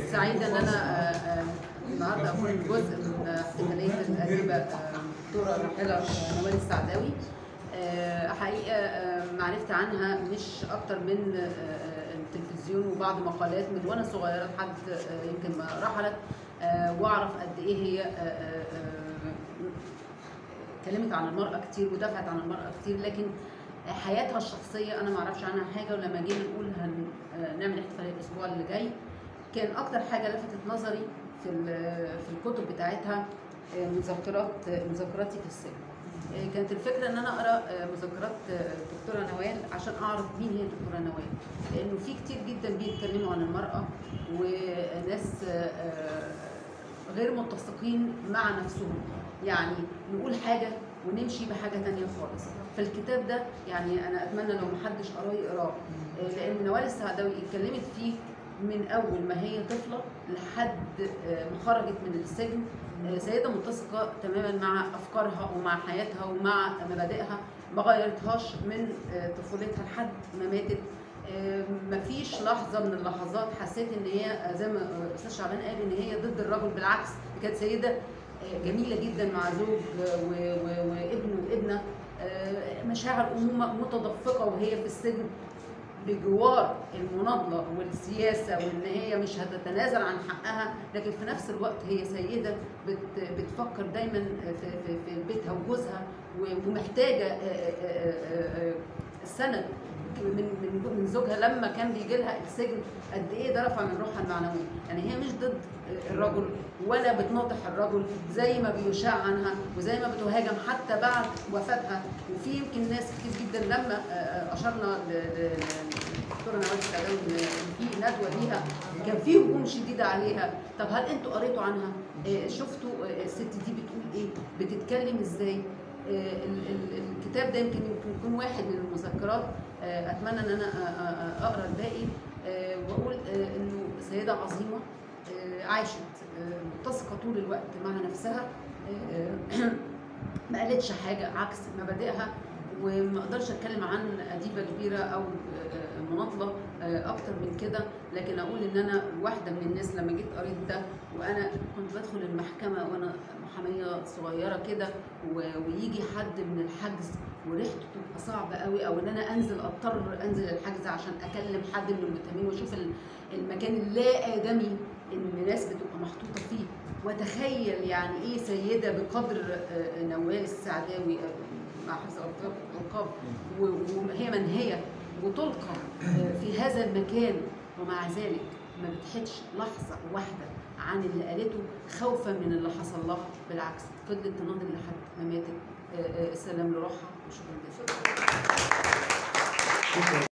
سعيدة إن أنا آه، آه، النهاردة أكون جزء من احتفالية الأديبة آه، الدكتورة الراحلة نوال السعداوي آه، حقيقة آه، معرفت عنها مش أكتر من آه، آه، التلفزيون وبعض مقالات من وأنا صغيرة لحد آه، يمكن ما رحلت آه، وأعرف قد إيه هي آه، آه، آه، اتكلمت عن المرأة كتير ودافعت عن المرأة كتير لكن حياتها الشخصية أنا ما أعرفش عنها حاجة ولما جينا نقول هنعمل احتفالية الأسبوع اللي جاي كان أكتر حاجة لفتت نظري في ال- في الكتب بتاعتها آه، مذكرات آه، مذكراتي في السجن آه، كانت الفكرة إن أنا أقرأ آه، مذكرات آه، الدكتورة نوال عشان أعرف مين هي الدكتورة نوال لأنه في كتير جدا بيتكلموا عن المرأة وناس آه، آه، غير متسقين مع نفسهم يعني نقول حاجة ونمشي بحاجة تانية خالص فالكتاب ده يعني أنا أتمنى لو محدش قراه يقراه آه، لأن نوال السعداوي اتكلمت فيه من أول ما هي طفلة لحد آه، ما خرجت من السجن آه، سيدة متسقة تماما مع أفكارها ومع حياتها ومع مبادئها ما غيرتهاش من آه، طفولتها لحد ما ماتت آه، مفيش لحظة من اللحظات حسيت إن هي آه، زي ما آه، أستاذ شعبان قال إن هي ضد الرجل بالعكس كانت سيدة آه، جميلة جدا مع زوج آه، و- و- وابن وابنة آه، مشاعر أمومة متدفقة وهي في السجن بجوار المناضلة والسياسة وإن هي مش هتتنازل عن حقها لكن في نفس الوقت هي سيدة بت بتفكر دايما في, في, في بيتها وجوزها و- ومحتاجة آه، آه، آه، آه، السند من من من زوجها لما كان بيجي لها السجن قد ايه ده رفع من روحها المعنويه، يعني هي مش ضد الرجل ولا بتناطح الرجل زي ما بيشاع عنها وزي ما بتهاجم حتى بعد وفاتها وفي يمكن ناس كتير جدا لما آه، آه، اشرنا ل- ل- للدكتوره نوال السعداوي ان في ندوه ليها كان في هجوم شديد عليها، طب هل انتوا قريتوا عنها؟ آه، شفتوا آه، الست دي بتقول ايه؟ بتتكلم ازاي؟ آه، ال- ال- الكتاب ده يمكن يمكن يكون واحد من المذكرات آه، اتمنى ان انا آه، آه، اقرا الباقي آه، واقول آه، انه سيده عظيمه آه، عاشت آه، متسقه طول الوقت مع نفسها آه، ما قالتش حاجه عكس مبادئها وما اقدرش اتكلم عن اديبه كبيره او آه، مناضله آه، اكتر من كده لكن اقول ان انا واحده من الناس لما جيت قريت ده وانا كنت بدخل المحكمه وانا محاميه صغيره كده و- ويجي حد من الحجز وريحته تبقى صعبه قوي او ان انا انزل اضطر انزل الحجز عشان اكلم حد من المتهمين واشوف ال- المكان اللا ادمي ان ناس بتبقى محطوطه فيه واتخيل يعني ايه سيده بقدر آه، نوال السعداوي آه، مع حفظ الالقاب و- وهي منهيه وتلقى آه، في هذا المكان ومع ذلك ما بتحدش لحظه واحده عن اللي قالته خوفا من اللي حصل لها بالعكس فضلت تناضل لحد ما ماتت آه، آه، السلام لروحها وشكرا جزيلا شكرا